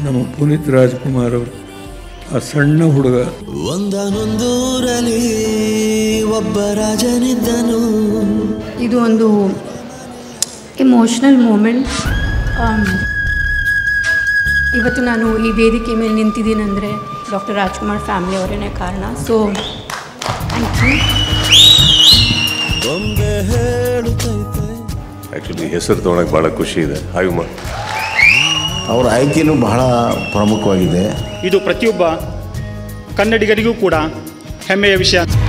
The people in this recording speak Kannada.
ನಮ್ಮ ಪುನೀತ್ ರಾಜ್ಕುಮಾರ್ ಅವರು ಆ ಸಣ್ಣ ಹುಡುಗ ಒಂದನೊಂದೂರಲ್ಲಿ ಒಬ್ಬ ರಾಜನಿದ್ದನು ಇದು ಒಂದು ಇಮೋಷ್ನಲ್ ಮೂಮೆಂಟ್ ಇವತ್ತು ನಾನು ಈ ವೇದಿಕೆ ಮೇಲೆ ನಿಂತಿದ್ದೀನಂದರೆ ಡಾಕ್ಟರ್ ರಾಜ್ಕುಮಾರ್ ಫ್ಯಾಮಿಲಿ ಅವರೇ ಕಾರಣ ಸೊ ಥ್ಯಾಂಕ್ ಯು ಬೊಂಬೆ ಹೇಳುತ್ತೈತೆ ಆ್ಯಕ್ಚುಲಿ ಹೆಸರು ತೊಗೊಳಕ್ಕೆ ಭಾಳ ಖುಷಿ ಇದೆ ಹಾಗೆ ಮಾ ಅವರ ಆಯ್ಕೆಯೂ ಬಹಳ ಪ್ರಮುಖವಾಗಿದೆ ಇದು ಪ್ರತಿಯೊಬ್ಬ ಕನ್ನಡಿಗರಿಗೂ ಕೂಡ ಹೆಮ್ಮೆಯ ವಿಷಯ